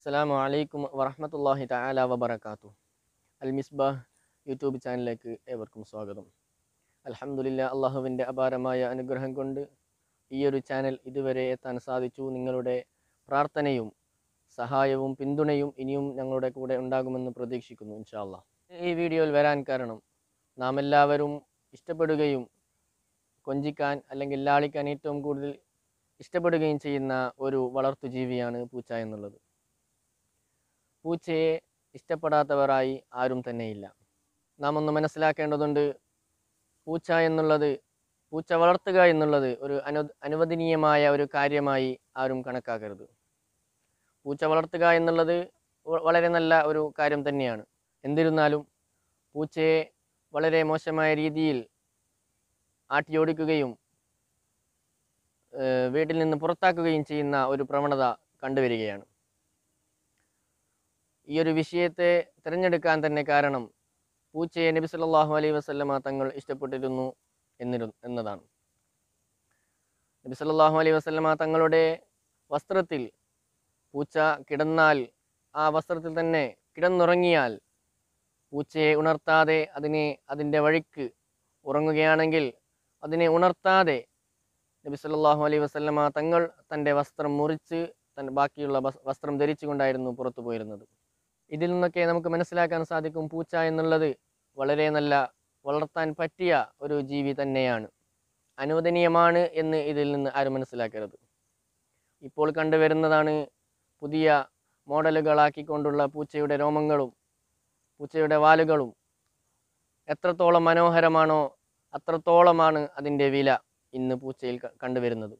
അസ്സലാമു അലൈക്കും വറഹ്മത്തുള്ളാഹി തആല വബറകാത്തു അൽ മിസ്ബാഹ് യൂട്യൂബ് ചാനലിലേക്ക് ഏവർക്കും സ്വാഗതം അൽഹംദുലില്ലാ അള്ളാഹുവിൻ്റെ അപാരമായ അനുഗ്രഹം കൊണ്ട് ഈ ഒരു ചാനൽ ഇതുവരെ എത്താൻ സാധിച്ചു നിങ്ങളുടെ പ്രാർത്ഥനയും സഹായവും പിന്തുണയും ഇനിയും ഞങ്ങളുടെ കൂടെ ഉണ്ടാകുമെന്ന് പ്രതീക്ഷിക്കുന്നു ഇൻഷാ അള്ളാഹ് ഈ വീഡിയോയിൽ വരാൻ കാരണം നാം എല്ലാവരും ഇഷ്ടപ്പെടുകയും കൊഞ്ചിക്കാൻ അല്ലെങ്കിൽ ലാളിക്കാൻ ഏറ്റവും കൂടുതൽ ഇഷ്ടപ്പെടുകയും ചെയ്യുന്ന ഒരു വളർത്തു ജീവിയാണ് പൂച്ച എന്നുള്ളത് പൂച്ചയെ ഇഷ്ടപ്പെടാത്തവരായി ആരും തന്നെയില്ല നാം ഒന്ന് മനസ്സിലാക്കേണ്ടതുണ്ട് പൂച്ച എന്നുള്ളത് പൂച്ച വളർത്തുക എന്നുള്ളത് ഒരു അനു അനുവദനീയമായ ഒരു കാര്യമായി ആരും കണക്കാക്കരുത് പൂച്ച വളർത്തുക എന്നുള്ളത് വ- വളരെ നല്ല ഒരു കാര്യം തന്നെയാണ് എന്നിരുന്നാലും പൂച്ചയെ വളരെ മോശമായ രീതിയിൽ ആട്ടിയോടിക്കുകയും ഏഹ് വീട്ടിൽ നിന്ന് പുറത്താക്കുകയും ചെയ്യുന്ന ഒരു പ്രവണത കണ്ടുവരികയാണ് ഈ ഒരു വിഷയത്തെ തിരഞ്ഞെടുക്കാൻ തന്നെ കാരണം പൂച്ചയെ നബി സല്ലല്ലാഹു അലൈഹി വസല്ലമ തങ്ങൾ ഇഷ്ടപ്പെട്ടിരുന്നു എന്നിരു എന്നതാണ് നബി സല്ലല്ലാഹു അലൈഹി വസല്ലമ തങ്ങളുടെ വസ്ത്രത്തിൽ പൂച്ച കിടന്നാൽ ആ വസ്ത്രത്തിൽ തന്നെ കിടന്നുറങ്ങിയാൽ പൂച്ചയെ ഉണർത്താതെ അതിനെ അതിൻ്റെ വഴിക്ക് ഉറങ്ങുകയാണെങ്കിൽ അതിനെ ഉണർത്താതെ നബി സല്ലല്ലാഹു അലൈഹി വസല്ലമ തങ്ങൾ തൻ്റെ വസ്ത്രം മുറിച്ച് തൻ്റെ ബാക്കിയുള്ള വസ്- വസ്ത്രം ധരിച്ചുകൊണ്ടായിരുന്നു പുറത്തു പോയിരുന്നത് ഇതിൽ നിന്നൊക്കെ നമുക്ക് മനസ്സിലാക്കാൻ സാധിക്കും പൂച്ച എന്നുള്ളത് വളരെ നല്ല വളർത്താൻ പറ്റിയ ഒരു ജീവി തന്നെയാണ് അനുവദനീയമാണ് എന്ന് ഇതിൽ നിന്ന് ആരും മനസ്സിലാക്കരുത് ഇപ്പോൾ കണ്ടുവരുന്നതാണ് പുതിയ മോഡലുകളാക്കിക്കൊണ്ടുള്ള പൂച്ചയുടെ രോമങ്ങളും പൂച്ചയുടെ വാലുകളും എത്രത്തോളം മനോഹരമാണോ അത്രത്തോളമാണ് അതിൻ്റെ വില ഇന്ന് പൂച്ചയിൽ ക- കണ്ടുവരുന്നത്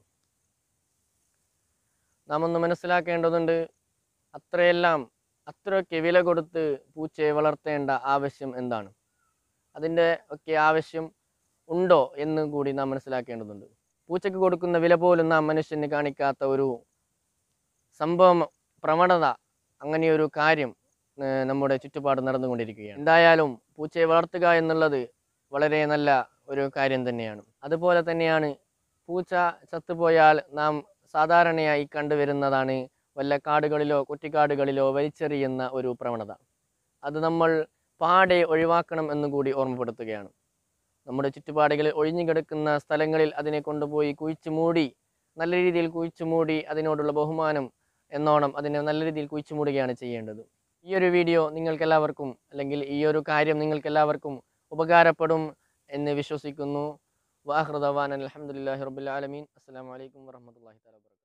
നാം ഒന്ന് മനസ്സിലാക്കേണ്ടതുണ്ട് അത്രയെല്ലാം അത്രയൊക്കെ വില കൊടുത്ത് പൂച്ചയെ വളർത്തേണ്ട ആവശ്യം എന്താണ് അതിൻ്റെ ഒക്കെ ആവശ്യം ഉണ്ടോ എന്ന് കൂടി നാം മനസ്സിലാക്കേണ്ടതുണ്ട് പൂച്ചയ്ക്ക് കൊടുക്കുന്ന വില പോലും നാം മനുഷ്യന് കാണിക്കാത്ത ഒരു സംഭവം പ്രവണത അങ്ങനെയൊരു കാര്യം ഏർ നമ്മുടെ ചുറ്റുപാട് നടന്നുകൊണ്ടിരിക്കുകയാണ് എന്തായാലും പൂച്ചയെ വളർത്തുക എന്നുള്ളത് വളരെ നല്ല ഒരു കാര്യം തന്നെയാണ് അതുപോലെ തന്നെയാണ് പൂച്ച ചത്തുപോയാൽ നാം സാധാരണയായി കണ്ടുവരുന്നതാണ് വല്ല കാടുകളിലോ കുറ്റിക്കാടുകളിലോ വലിച്ചെറിയുന്ന ഒരു പ്രവണത അത് നമ്മൾ പാടെ ഒഴിവാക്കണം എന്ന് കൂടി ഓർമ്മപ്പെടുത്തുകയാണ് നമ്മുടെ ചുറ്റുപാടുകളിൽ ഒഴിഞ്ഞു കിടക്കുന്ന സ്ഥലങ്ങളിൽ അതിനെ കൊണ്ടുപോയി കുഴിച്ചു മൂടി നല്ല രീതിയിൽ കുഴിച്ചു മൂടി അതിനോടുള്ള ബഹുമാനം എന്നോണം അതിനെ നല്ല രീതിയിൽ കുഴിച്ചു മൂടുകയാണ് ചെയ്യേണ്ടത് ഈ ഒരു വീഡിയോ നിങ്ങൾക്ക് എല്ലാവർക്കും അല്ലെങ്കിൽ ഈ ഒരു കാര്യം നിങ്ങൾക്ക് എല്ലാവർക്കും ഉപകാരപ്പെടും എന്ന് വിശ്വസിക്കുന്നു വാഹൃദവാൻ അലഹമുല്ലാഹി റബുലാലമീൻ അസ്സാം വലൈക്കും വാഹമത്തല്ലാഹി താല